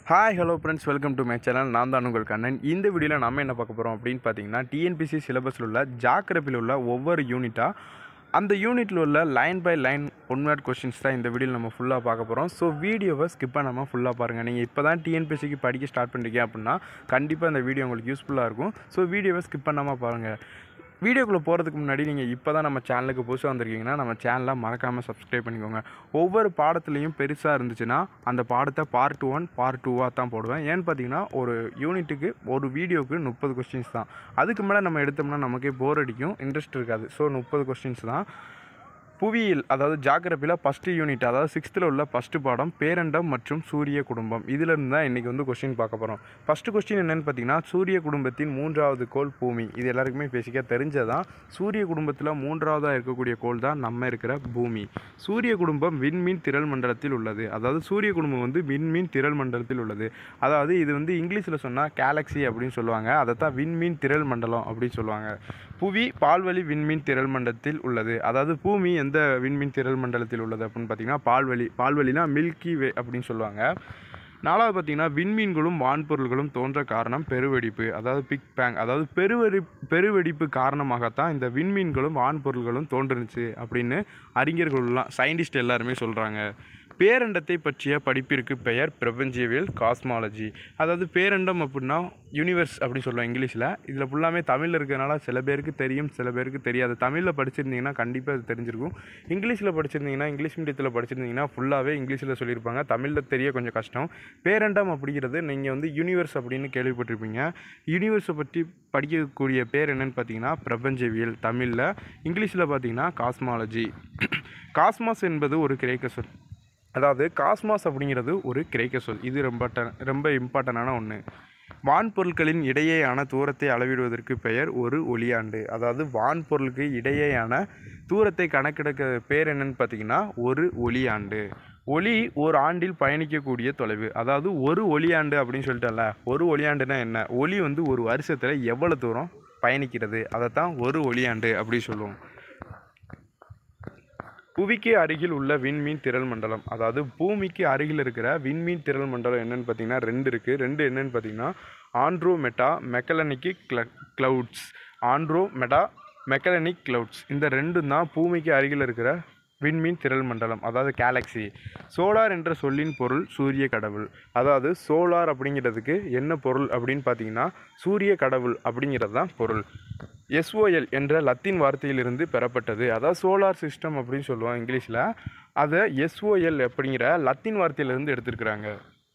hi hello friends welcome to my channel நான் தான் உங்கள் கண்ணன் இந்த வீடியோவில் நம்ம என்ன பார்க்க போகிறோம் அப்படின்னு பார்த்தீங்கன்னா டிஎன்பிசி சிலபஸில் உள்ள ஜாக்கிரபில் உள்ள ஒவ்வொரு யூனிட்டாக அந்த யூனிட்டில் உள்ள line by line one word questions தான் இந்த வீடியோவில் நம்ம ஃபுல்லாக பார்க்க போகிறோம் ஸோ வீடியோவை ஸ்கிப் பண்ணாமல் ஃபுல்லாக பாருங்கள் நீங்கள் இப்போ தான் டிஎன்பிசிக்கு படிக்க ஸ்டார்ட் பண்ணுறீங்க அப்படின்னா கண்டிப்பாக இந்த வீடியோ உங்களுக்கு யூஸ்ஃபுல்லாக இருக்கும் ஸோ வீடியோவை ஸ்கிப் பண்ணாமல் பாருங்கள் வீடியோக்குள்ளே போகிறதுக்கு முன்னாடி நீங்கள் இப்போ தான் நம்ம சேனலுக்கு புதுசாக வந்திருக்கீங்கன்னா நம்ம சேனலை மறக்காமல் சப்ஸ்கிரைப் பண்ணிக்கோங்க ஒவ்வொரு பாடத்துலேயும் பெருசாக இருந்துச்சுன்னா அந்த பாடத்தை பார்ட் ஒன் பார்ட் டூவாக தான் போடுவேன் ஏன்னு பார்த்தீங்கன்னா ஒரு யூனிட்டுக்கு ஒரு வீடியோவுக்கு முப்பது கொஸ்டின்ஸ் தான் அதுக்கு மேலே நம்ம எடுத்தோம்னா நமக்கே போர் அடிக்கும் இன்ட்ரெஸ்ட் இருக்காது ஸோ முப்பது கொஸ்டின்ஸ் தான் புவியியல் அதாவது ஜாகிரபியில் ஃபஸ்ட்டு யூனிட் அதாவது சிக்ஸ்த்தில் உள்ள ஃபஸ்ட்டு பாடம் பேரண்டம் மற்றும் சூரிய குடும்பம் இதிலிருந்து தான் இன்றைக்கி வந்து கொஸ்டின் பார்க்க போகிறோம் ஃபஸ்ட்டு கொஸ்டின் என்னென்னு பார்த்தீங்கன்னா சூரிய குடும்பத்தின் மூன்றாவது கோள் பூமி இது எல்லாருக்குமே பேசிக்க தெரிஞ்சதான் சூரிய குடும்பத்தில் மூன்றாவதாக இருக்கக்கூடிய கோள் தான் நம்ம இருக்கிற பூமி சூரிய குடும்பம் விண்மீன் திரள் மண்டலத்தில் உள்ளது அதாவது சூரிய குடும்பம் வந்து விண்மீன் திரள் மண்டலத்தில் உள்ளது அதாவது இது வந்து இங்கிலீஷில் சொன்னால் கேலக்ஸி அப்படின்னு சொல்லுவாங்க அதை தான் விண்மீன் திரள் மண்டலம் அப்படின்னு சொல்லுவாங்க புவி பால்வழி விண்மீன் திரள் மண்டலத்தில் உள்ளது அதாவது பூமி எந்த விண்மீன் திரள் மண்டலத்தில் உள்ளது அப்படின்னு பார்த்தீங்கன்னா பால்வழி பால்வழினா மில்கி வே அப்படின்னு சொல்லுவாங்க நாலாவது பார்த்தீங்கன்னா விண்மீன்களும் வான்பொருள்களும் தோன்ற காரணம் பெருவெடிப்பு அதாவது பிக் பேங் அதாவது பெருவெடி பெருவெடிப்பு காரணமாகத்தான் இந்த விண்மீன்களும் வான்பொருள்களும் தோன்றுனுச்சு அப்படின்னு அறிஞர்கள்லாம் சயின்டிஸ்ட் எல்லாருமே சொல்கிறாங்க பேரண்டத்தை பற்றிய படிப்பிற்கு பெயர் பிரபஞ்சவியல் காஸ்மாலஜி அதாவது பேரண்டம் அப்படின்னா யூனிவர்ஸ் அப்படி சொல்லுவோம் இங்கிலீஷில் இதில் ஃபுல்லாமே தமிழில் இருக்கிறதுனால சில பேருக்கு தெரியும் சில பேருக்கு தெரியாது தமிழில் படிச்சிருந்தீங்கன்னா கண்டிப்பாக அது தெரிஞ்சிருக்கும் இங்கிலீஷில் படிச்சிருந்தீங்கன்னா இங்கிலீஷ் மீடியத்தில் படிச்சிருந்தீங்கன்னா ஃபுல்லாகவே இங்கிலீஷில் சொல்லியிருப்பாங்க தமிழில் தெரிய கொஞ்சம் கஷ்டம் பேரண்டம் அப்படிங்கிறது நீங்கள் வந்து யூனிவர்ஸ் அப்படின்னு கேள்விப்பட்டிருப்பீங்க யூனிவர்ஸை பற்றி படிக்கக்கூடிய பேர் என்னன்னு பார்த்தீங்கன்னா பிரபஞ்சவியல் தமிழில் இங்கிலீஷில் பார்த்தீங்கன்னா காஸ்மாலஜி காஸ்மாஸ் என்பது ஒரு கிரேக்க சொல் அதாவது காஸ்மாஸ் அப்படிங்கிறது ஒரு கிரேக்க சொல் இது ரொம்ப ட- ரொம்ப இம்பார்ட்டண்டான ஒன்று வான்பொருட்களின் இடையேயான தூரத்தை அளவிடுவதற்கு பெயர் ஒரு ஒளியாண்டு அதாவது வான்பொருளுக்கு இடையேயான தூரத்தை கணக்கெடுக்க பேர் என்னன்னு பார்த்தீங்கன்னா ஒரு ஒளியாண்டு ஒளி ஒரு ஆண்டில் பயணிக்கக்கூடிய தொலைவு அதாவது ஒரு ஒளியாண்டு அப்படின்னு சொல்லிட்டேன்ல ஒரு ஒளியாண்டுனா என்ன ஒளி வந்து ஒரு வருஷத்தில் எவ்வளோ தூரம் பயணிக்கிறது அதை தான் ஒரு ஒளியாண்டு அப்படி சொல்லுவோம் புவிக்கு அருகில் உள்ள விண்மீன் திரள் மண்டலம் அதாவது பூமிக்கு அருகில் இருக்கிற விண்மீன் திரள் மண்டலம் என்னன்னு பார்த்தீங்கன்னா ரெண்டு இருக்குது ரெண்டு என்னன்னு பார்த்தீங்கன்னா ஆண்ட்ரோமெட்டா மெக்கலனிக்கு கிள கிளவுட்ஸ் ஆண்ட்ரோமெட்டா மெக்கலனிக் கிளவுட்ஸ் இந்த ரெண்டும் தான் பூமிக்கு அருகில் இருக்கிற விண்மீன் திரள் மண்டலம் அதாவது கேலக்ஸி சோலார் என்ற சொல்லின் பொருள் சூரிய கடவுள் அதாவது சோலார் அப்படிங்கிறதுக்கு என்ன பொருள் அப்படின்னு பார்த்தீங்கன்னா சூரிய கடவுள் அப்படிங்கிறது தான் பொருள் எஸ்ஓஎல் என்ற லத்தீன் வார்த்தையிலிருந்து பெறப்பட்டது அதாவது சோலார் சிஸ்டம் அப்படின்னு சொல்லுவோம் இங்கிலீஷில் அதை எஸ்ஓஎல் அப்படிங்கிற லத்தீன் வார்த்தையிலிருந்து எடுத்திருக்கிறாங்க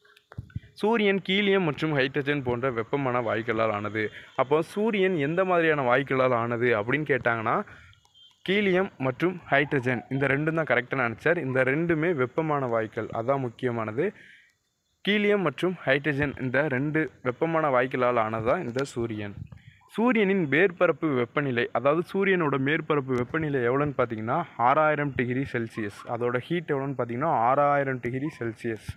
சூரியன் கீலியம் மற்றும் ஹைட்ரஜன் போன்ற வெப்பமான வாயுக்களால் ஆனது அப்போ சூரியன் எந்த மாதிரியான வாயுக்களால் ஆனது அப்படின்னு கேட்டாங்கன்னா கீலியம் மற்றும் ஹைட்ரஜன் இந்த ரெண்டும் தான் கரெக்டான ஆன்சர் இந்த ரெண்டுமே வெப்பமான வாயுக்கள் அதான் முக்கியமானது கீலியம் மற்றும் ஹைட்ரஜன் இந்த ரெண்டு வெப்பமான வாயுக்களால் ஆனதுதான் இந்த சூரியன் சூரியனின் மேற்பரப்பு வெப்பநிலை அதாவது சூரியனோட மேற்பரப்பு வெப்பநிலை எவ்வளோன்னு பார்த்தீங்கன்னா ஆறாயிரம் டிகிரி செல்சியஸ் அதோட ஹீட் எவ்வளோன்னு பார்த்தீங்கன்னா ஆறாயிரம் டிகிரி செல்சியஸ்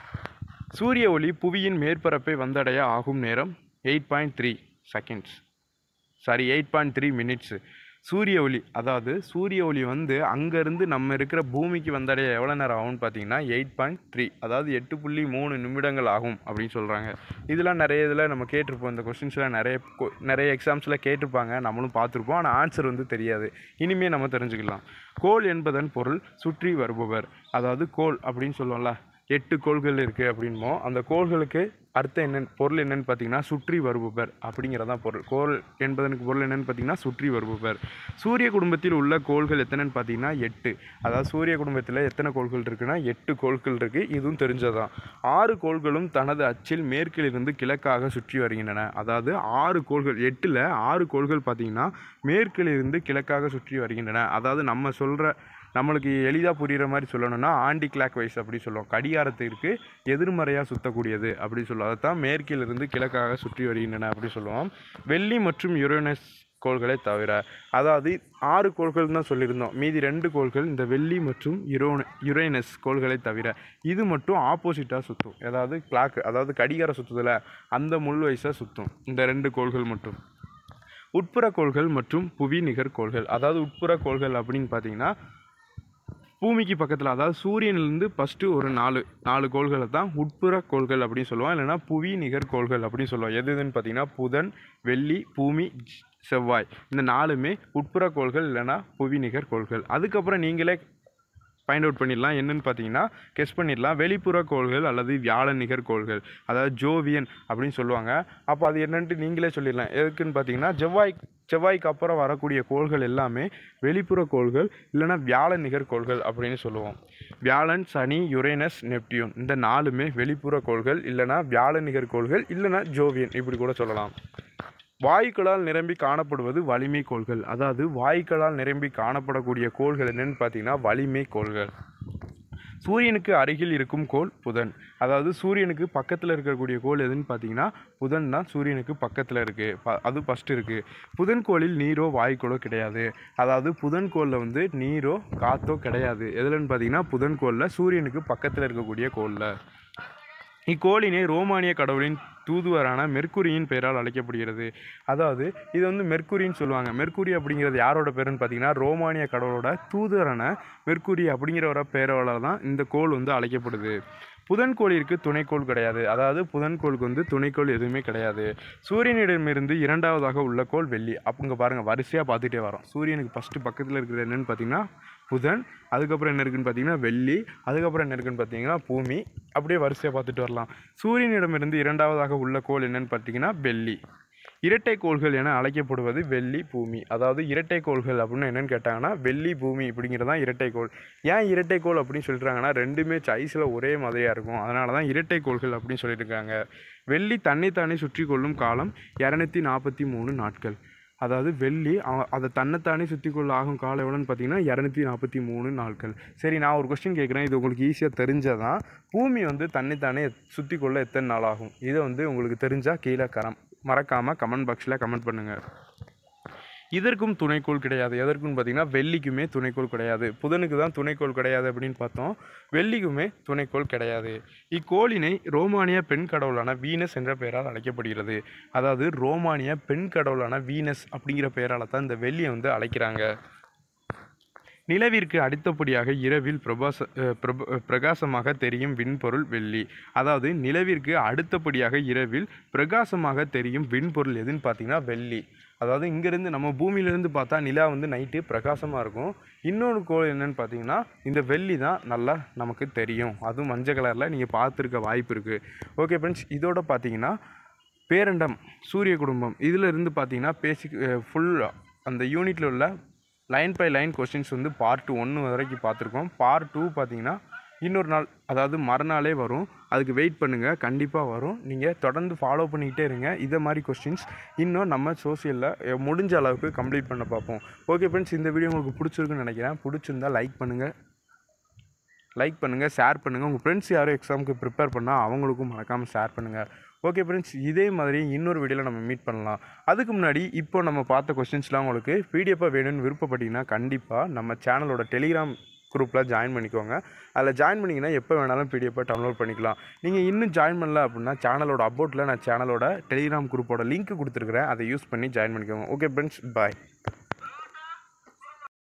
சூரிய ஒளி புவியின் மேற்பரப்பை வந்தடைய ஆகும் நேரம் eight point three seconds sorry eight point three minutes சூரிய ஒளி அதாவது சூரிய ஒளி வந்து அங்கேருந்து நம்ம இருக்கிற பூமிக்கு வந்தடைய எவ்வளோ நேரம் ஆகும்னு பார்த்தீங்கன்னா எயிட் பாயிண்ட் த்ரீ அதாவது எட்டு புள்ளி மூணு நிமிடங்கள் ஆகும் அப்படின்னு சொல்கிறாங்க இதெல்லாம் நிறைய இதில் நம்ம கேட்டிருப்போம் இந்த கொஸ்டின்ஸ்லாம் நிறைய கொ- நிறைய எக்ஸாம்ஸில் கேட்டிருப்பாங்க நம்மளும் பார்த்துருப்போம் ஆனால் ஆன்சர் வந்து தெரியாது இனிமேல் நம்ம தெரிஞ்சுக்கலாம் கோள் என்பதன் பொருள் சுற்றி வருபவர் அதாவது கோள் அப்படின்னு சொல்லுவோம்ல எட்டு கோள்கள் இருக்குது அப்படின்போ அந்த கோள்களுக்கு அர்த்தம் என்னன்னு பொருள் என்னன்னு பார்த்தீங்கன்னா சுற்றி வருபவர் அப்படிங்கிறதான் பொருள் கோள் என்பதற்கு பொருள் என்னன்னு பார்த்தீங்கன்னா சுற்றி வருபவர் சூரிய குடும்பத்தில் உள்ள கோள்கள் எத்தனைன்னு பார்த்தீங்கன்னா எட்டு அதாவது சூரிய குடும்பத்தில் எத்தனை கோள்கள் இருக்குன்னா எட்டு கோள்கள் இருக்குது இதுவும் தெரிஞ்சதுதான் ஆறு கோள்களும் தனது அச்சில் மேற்கிலிருந்து கிழக்காக சுற்றி வருகின்றன அதாவது ஆறு கோள்கள் எட்டில் ஆறு கோள்கள் பார்த்தீங்கன்னா மேற்கிலிருந்து கிழக்காக சுற்றி வருகின்றன அதாவது நம்ம சொல்கிற நம்மளுக்கு எளிதாக புரிகிற மாதிரி சொல்லணும்னா ஆன்டி கிளாக் வைஸ் அப்படி சொல்லுவோம் கடிகாரத்திற்கு எதிர்மறையாக சுற்றக்கூடியது அப்படி சொல்லுவோம் அதை தான் மேற்கிலிருந்து கிழக்காக சுற்றி வருகின்றன அப்படி சொல்லுவோம் வெள்ளி மற்றும் யுரேனஸ் கோள்களை தவிர அதாவது ஆறு கோள்கள் தான் சொல்லியிருந்தோம் மீதி ரெண்டு கோள்கள் இந்த வெள்ளி மற்றும் யுரோன யுரேனஸ் கோள்களை தவிர இது மட்டும் ஆப்போசிட்டாக சுற்றும் அதாவது கிளாக் அதாவது கடிகார சுற்றுதில் அந்த முள் வயசாக சுற்றும் இந்த ரெண்டு கோள்கள் மட்டும் உட்புற கோள்கள் மற்றும் புவி நிகர் கோள்கள் அதாவது உட்புற கோள்கள் அப்படின்னு பார்த்தீங்கன்னா பூமிக்கு பக்கத்தில் அதாவது சூரியனிலிருந்து ஃபஸ்ட்டு ஒரு நாலு நாலு கோள்களை தான் உட்புற கோள்கள் அப்படின்னு சொல்லுவோம் இல்லைன்னா புவி நிகர் கோள்கள் அப்படின்னு சொல்லுவோம் எது எதுன்னு பார்த்தீங்கன்னா புதன் வெள்ளி பூமி ஜ்- செவ்வாய் இந்த நாலுமே உட்புற கோள்கள் இல்லைன்னா புவி நிகர் கோள்கள் அதுக்கப்புறம் நீங்களே ஃபைண்ட் அவுட் பண்ணிடலாம் என்னன்னு பார்த்தீங்கன்னா கெஸ் பண்ணிடலாம் வெளிப்புற கோள்கள் அல்லது வியாழன் நிகர் கோள்கள் அதாவது ஜோவியன் அப்படின்னு சொல்லுவாங்க அப்போ அது என்னன்ட்டு நீங்களே சொல்லிடலாம் எதுக்குன்னு பார்த்தீங்கன்னா செவ்வாய் செவ்வாய்க்கு அப்புறம் வரக்கூடிய கோள்கள் எல்லாமே வெளிப்புற கோள்கள் இல்லைன்னா வியாழன் நிகர் கோள்கள் அப்படின்னு சொல்லுவோம் வியாழன் சனி யுரேனஸ் நெப்டியூன் இந்த நாலுமே வெளிப்புற கோள்கள் இல்லைன்னா வியாழன் நிகர் கோள்கள் இல்லைன்னா ஜோவியன் இப்படி கூட சொல்லலாம் வாயுக்களால் நிரம்பி காணப்படுவது வலிமை கோள்கள் அதாவது வாயுக்களால் நிரம்பி காணப்படக்கூடிய கோள்கள் என்னன்னு பார்த்தீங்கன்னா வலிமை கோள்கள் சூரியனுக்கு அருகில் இருக்கும் கோள் புதன் அதாவது சூரியனுக்கு பக்கத்தில் இருக்கக்கூடிய கோள் எதுன்னு பார்த்தீங்கன்னா புதன் தான் சூரியனுக்கு பக்கத்தில் இருக்குது ப அது ஃபஸ்ட்டு இருக்குது புதன் கோளில் நீரோ வாயுக்கோளோ கிடையாது அதாவது புதன் கோளில் வந்து நீரோ காற்றோ கிடையாது எதுலன்னு பார்த்தீங்கன்னா புதன் கோளில் சூரியனுக்கு பக்கத்தில் இருக்கக்கூடிய கோளில் இக்கோளினை ரோமானிய கடவுளின் தூதுவரான மெர்க்குரியின் பெயரால் அழைக்கப்படுகிறது அதாவது இது வந்து மெர்க்குரின்னு சொல்லுவாங்க மெர்க்குரி அப்படிங்கிறது யாரோட பேருன்னு பார்த்தீங்கன்னா ரோமானிய கடவுளோட தூதுவரான மெர்க்குரி அப்படிங்கிறவர பேரால தான் இந்த கோள் வந்து அழைக்கப்படுது புதன் கோளிற்கு துணைக்கோள் கிடையாது அதாவது புதன் கோளுக்கு வந்து துணைக்கோள் எதுவுமே கிடையாது சூரியனிடமிருந்து இரண்டாவதாக உள்ள கோள் வெள்ளி அப்போ பாருங்கள் வரிசையாக பார்த்துட்டே வரோம் சூரியனுக்கு ஃபஸ்ட்டு பக்கத்தில் இருக்கிறது என்னன்னு பார்த்தீங்கன்னா புதன் அதுக்கப்புறம் என்ன இருக்குன்னு பார்த்தீங்கன்னா வெள்ளி அதுக்கப்புறம் என்ன இருக்குன்னு பார்த்தீங்கன்னா பூமி அப்படியே வரிசையாக பார்த்துட்டு வரலாம் சூரியனிடமிருந்து இரண்டாவதாக உள்ள கோள் என்னன்னு பார்த்தீங்கன்னா வெள்ளி இரட்டை கோள்கள் என அழைக்கப்படுவது வெள்ளி பூமி அதாவது இரட்டை கோள்கள் அப்படின்னு என்னன்னு கேட்டாங்கன்னா வெள்ளி பூமி இப்படிங்கிறது தான் இரட்டை கோள் ஏன் இரட்டை கோள் அப்படின்னு சொல்லிட்டாங்கன்னா ரெண்டுமே சைஸில் ஒரே மாதிரியாக இருக்கும் அதனால தான் இரட்டை கோள்கள் அப்படின்னு சொல்லியிருக்காங்க வெள்ளி தன்னைத்தானே சுற்றி கொள்ளும் காலம் இரநூத்தி நாற்பத்தி மூணு நாட்கள் அதாவது வெள்ளி அவ- அதை தன்னைத்தானே சுற்றி கொள்ள ஆகும் காலம் எவ்வளோன்னு பார்த்தீங்கன்னா இரநூத்தி நாற்பத்தி மூணு நாட்கள் சரி நான் ஒரு கொஸ்டின் கேட்குறேன் இது உங்களுக்கு ஈஸியாக தெரிஞ்சதான் பூமி வந்து தன்னைத்தானே சுற்றி கொள்ள எத்தனை நாள் ஆகும் இதை வந்து உங்களுக்கு தெரிஞ்சால் கீழே கரம் மறக்காமல் கமெண்ட் பாக்ஸில் கமெண்ட் பண்ணுங்கள் இதற்கும் துணைக்கோள் கிடையாது எதற்குன்னு பார்த்தீங்கன்னா வெள்ளிக்குமே துணைக்கோள் கிடையாது புதனுக்கு தான் துணைக்கோள் கிடையாது அப்படின்னு பார்த்தோம் வெள்ளிக்குமே துணைக்கோள் கிடையாது இக்கோளினை ரோமானிய பெண் கடவுளான வீனஸ் என்ற பெயரால் அழைக்கப்படுகிறது அதாவது ரோமானிய பெண் கடவுளான வீனஸ் அப்படிங்கிற பெயரால் தான் இந்த வெள்ளியை வந்து அழைக்கிறாங்க நிலவிற்கு அடுத்தபடியாக இரவில் பிரபாச அஹ் பிரப அஹ் பிரகாசமாக தெரியும் விண்பொருள் வெள்ளி அதாவது நிலவிற்கு அடுத்தபடியாக இரவில் பிரகாசமாக தெரியும் விண்பொருள் எதுன்னு பார்த்தீங்கன்னா வெள்ளி அதாவது இங்கேருந்து நம்ம பூமியிலேருந்து பார்த்தா நிலா வந்து நைட்டு பிரகாசமாக இருக்கும் இன்னொரு கோள் என்னன்னு பார்த்தீங்கன்னா இந்த வெள்ளி தான் நல்லா நமக்கு தெரியும் அதுவும் மஞ்சள் கலரில் நீங்கள் பார்த்துருக்க வாய்ப்பு இருக்குது ஓகே ஃப்ரெண்ட்ஸ் இதோட பார்த்தீங்கன்னா பேரண்டம் சூரிய குடும்பம் இதில் இருந்து பார்த்தீங்கன்னா பேசிக் ஃபுல் அந்த யூனிட்டில் உள்ள லைன் பை லைன் கொஸ்டின்ஸ் வந்து பார்ட் ஒன்று வரைக்கும் பார்த்துருக்கோம் பார்ட் டூ பார்த்தீங்கன்னா இன்னொரு நாள் அதாவது மறுநாளே வரும் அதுக்கு வெயிட் பண்ணுங்கள் கண்டிப்பாக வரும் நீங்கள் தொடர்ந்து ஃபாலோ பண்ணிக்கிட்டே இருங்க இதை மாதிரி கொஸ்டின்ஸ் இன்னும் நம்ம சோசியலில் முடிஞ்ச அளவுக்கு கம்ப்ளீட் பண்ண பார்ப்போம் ஓகே ஃப்ரெண்ட்ஸ் இந்த வீடியோ உங்களுக்கு பிடிச்சிருக்குன்னு நினைக்கிறேன் பிடிச்சிருந்தா லைக் பண்ணுங்கள் லைக் பண்ணுங்கள் ஷேர் பண்ணுங்கள் உங்கள் ஃப்ரெண்ட்ஸ் யாரும் எக்ஸாமுக்கு ப்ரிப்பேர் பண்ணால் அவங்களுக்கும் மறக்காமல் ஷேர் பண்ணுங்கள் ஓகே ஃப்ரெண்ட்ஸ் இதே மாதிரி இன்னொரு வீடியோவில் நம்ம மீட் பண்ணலாம் அதுக்கு முன்னாடி இப்போ நம்ம பார்த்த கொஸ்டின்ஸ்லாம் உங்களுக்கு பிடிஎஃபாக வேணும்னு விருப்பப்பட்டீங்கன்னா கண்டிப்பாக நம்ம சேனலோட டெலிகிராம் குரூப்பில் ஜாயின் பண்ணிக்கோங்க அதில் ஜாயின் பண்ணிங்கன்னா எப்போ வேணாலும் பிடிஎஃபாக டவுன்லோட் பண்ணிக்கலாம் நீங்கள் இன்னும் ஜாயின் பண்ணல அப்படின்னா சேனலோட அபவுட்டில் நான் சேனலோட டெலிகிராம் குரூப்போட லிங்க் கொடுத்துருக்குறேன் அதை யூஸ் பண்ணி ஜாயின் பண்ணிக்கோங்க ஓகே ஃப்ரெண்ட்ஸ் பாய்